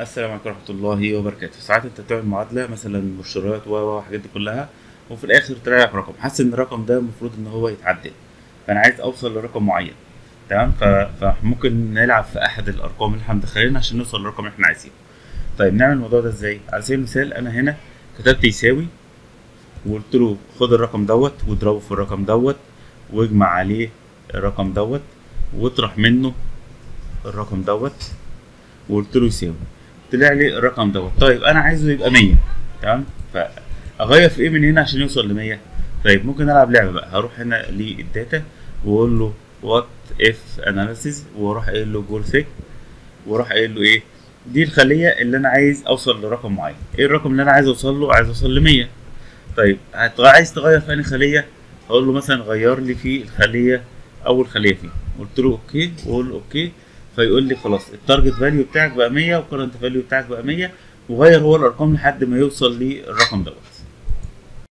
السلام عليكم ورحمة الله وبركاته ساعات انت بتعمل معادلة مثلا مشتريات و و الحاجات دي كلها وفي الاخر طلع لك رقم حاسس ان الرقم ده المفروض ان هو يتعدل فانا عايز اوصل لرقم معين تمام ف- فممكن نلعب في احد الارقام اللي احنا مدخلينها عشان نوصل للرقم اللي احنا عايزينه طيب نعمل الموضوع ده ازاي على سبيل المثال انا هنا كتبت يساوي وقلت له خد الرقم دوت واضربه في الرقم دوت واجمع عليه الرقم دوت واطرح منه الرقم دوت وقلت له يساوي طلع لي الرقم دوت طيب انا عايزه يبقى 100 تمام فاغير في ايه من هنا عشان يوصل ل 100 طيب ممكن العب لعبه بقى هروح هنا للداتا واقول له وات اف اناليسيز واروح قايل له جول ثيك واروح قايل له ايه دي الخليه اللي انا عايز اوصل لرقم معين ايه الرقم اللي انا عايز اوصل له عايز اوصل ل 100 طيب هت- عايز تغير في انهي خليه هقول له مثلا غير لي في الخليه اول خليه فيه قلت له اوكي واقول له اوكي فيقول لي خلاص التارجت فاليو بتاعك بقى 100 والكرنت فاليو بتاعك بقى 100 وغير هو الارقام لحد ما يوصل للرقم دوت